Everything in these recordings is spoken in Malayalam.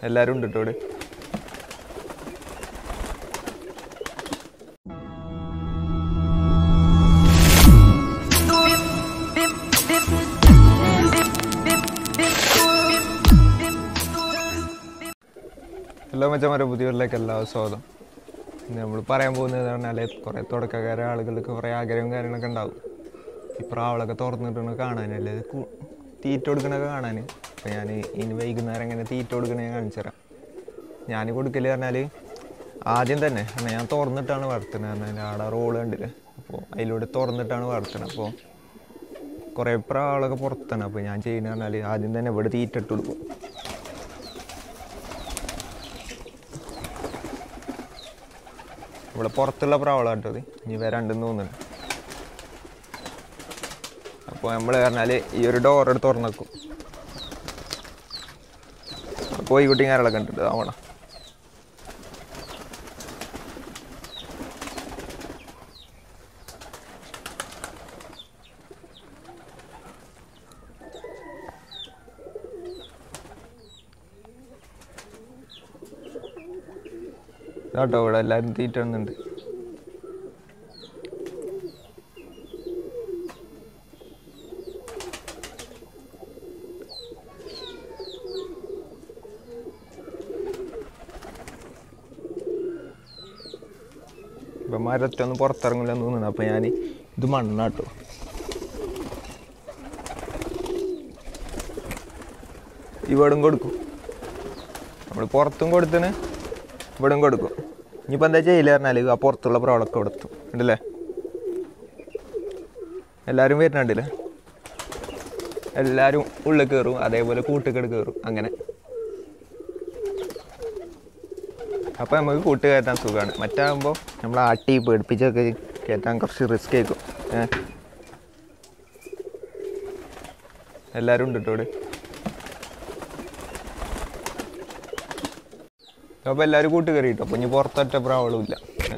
എല്ലാവരും ഉണ്ട് കേട്ടോ ഇവിടെ എല്ലാ മച്ചന്മാരെ പുതിയവരിലേക്ക് എല്ലാവരും സ്വാഗതം നമ്മൾ പറയാൻ പോകുന്നത് പറഞ്ഞാൽ കുറേ തുടക്കക്കാര ആളുകൾക്ക് കുറേ ആഗ്രഹവും കാര്യങ്ങളൊക്കെ ഉണ്ടാവും ഈ പ്രാവളൊക്കെ തുറന്നിട്ടൊന്ന് കാണാനല്ലേ ഇത് കു- തീറ്റ കൊടുക്കണൊക്കെ കാണാൻ അപ്പോൾ ഞാൻ ഇനി വൈകുന്നേരം എങ്ങനെ തീറ്റ കൊടുക്കണേ കാണിച്ചു തരാം ഞാൻ കൊടുക്കൽ പറഞ്ഞാൽ ആദ്യം തന്നെ കാരണം ഞാൻ തുറന്നിട്ടാണ് വളർത്തുന്നത് പറഞ്ഞാൽ ആടെ റോള് കണ്ടില്ലേ അപ്പോൾ അതിലൂടെ തുറന്നിട്ടാണ് വളർത്തുന്നത് അപ്പോൾ കുറേ പ്രാവളൊക്കെ പുറത്താണ് അപ്പോൾ ഞാൻ ചെയ്യുന്നത് പറഞ്ഞാൽ ആദ്യം തന്നെ ഇവിടെ തീറ്റ ഇട്ട് കൊടുക്കും ഇവിടെ പുറത്തുള്ള പ്രാവളാട്ടത് ഇനി വരണ്ടെന്ന് തോന്നുന്നു അപ്പോൾ നമ്മൾ പറഞ്ഞാൽ ഈ ഒരു ഡോർ എടുത്ത് തുറന്നേക്കും കോഴിക്കുട്ടിയും കാര്യങ്ങളൊക്കെ കണ്ടിട്ട് ആവണം കേട്ടോ ഇവിടെ എല്ലാവരും തീറ്റ വന്നുണ്ട് ഇപ്പം മരത്തൊന്നും പുറത്തിറങ്ങില്ല എന്ന് തോന്നുന്നു അപ്പം ഞാൻ ഇത് മണ്ണാട്ടോ ഇവിടും കൊടുക്കും നമ്മൾ പുറത്തും കൊടുത്തിന് ഇവിടും കൊടുക്കും ഇനിയിപ്പോൾ എന്താ ചെയ്യില്ല പറഞ്ഞാൽ ആ പുറത്തുള്ള പ്രോളൊക്കെ കൊടുത്തു ഉണ്ടല്ലേ എല്ലാവരും വരുന്നുണ്ടല്ലേ എല്ലാവരും ഉള്ളിൽ കയറും അതേപോലെ കൂട്ടുകെട് കയറും അങ്ങനെ അപ്പോൾ നമുക്ക് കൂട്ട് കയറ്റാൻ സുഖമാണ് മറ്റാകുമ്പോൾ നമ്മൾ ആട്ടി പേടിപ്പിച്ചൊക്കെ കയറ്റാൻ കുറച്ച് റിസ്ക് ആയിരിക്കും ഏ എല്ലാവരും ഉണ്ട് കേട്ടോ ഇവിടെ അപ്പോൾ എല്ലാവരും കൂട്ട് കയറി കിട്ടും അപ്പോൾ ഇനി പുറത്തൊറ്റ പ്രാവളും ഇല്ല ഏ.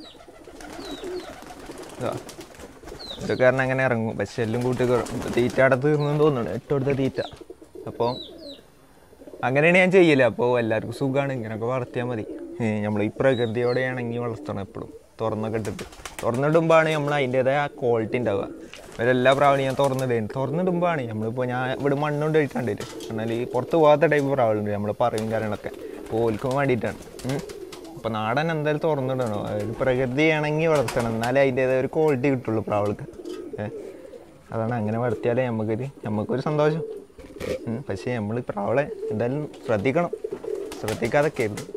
ഇതാ. ഇത് കാരണം അങ്ങനെ ഇറങ്ങും പക്ഷെ എല്ലാം കൂട്ടി കയറും തീറ്റ അവിടെ തീർന്നെന്ന് തോന്നുന്നു ഇട്ടടുത്ത തീറ്റ അപ്പോൾ അങ്ങനെയാണ് ഞാൻ ചെയ്യല് അപ്പോൾ എല്ലാവർക്കും സുഖമാണ് ഇങ്ങനെയൊക്കെ വളർത്തിയാൽ മതി നമ്മൾ ഈ പ്രകൃതിയോടെ ഇണങ്ങി വളർത്തണം എപ്പോഴും തുറന്നൊക്കെ ഇട്ടിട്ട് തുറന്നിടുമ്പോഴാണ് നമ്മൾ അതിൻ്റെതായ ആ ക്വാളിറ്റി ഉണ്ടാവുക ഇവരെല്ലാ പ്രാവളും ഞാൻ തുറന്നിടുകയാണ് തുറന്നിടുമ്പോഴാണ് നമ്മളിപ്പോൾ ഞാൻ ഇവിടെ മണ്ണുകൊണ്ട് കഴിക്കാണ്ടിട്ട് എന്നാൽ ഈ പുറത്ത് പോകാത്ത ടൈപ്പ് പ്രാവുണ്ട് നമ്മൾ പറയും കാര്യങ്ങളൊക്കെ അപ്പോൾ ഓൽക്കും വേണ്ടിയിട്ടാണ് അപ്പോൾ നാടൻ എന്തായാലും തുറന്നിടണം ഒരു പ്രകൃതി ഇണങ്ങി വളർത്തണം എന്നാലേ അതിൻ്റെതായ ഒരു ക്വാളിറ്റി കിട്ടുള്ളൂ പ്രാവൾക്ക് ഏഹ് അതാണ് അങ്ങനെ വളർത്തിയാലേ നമുക്കൊരു നമുക്കൊരു സന്തോഷം ഉം, പക്ഷേ നമ്മൾ പ്രാവളെ എന്തായാലും ശ്രദ്ധിക്കണം ശ്രദ്ധിക്കാതൊക്കെ ആയിരുന്നു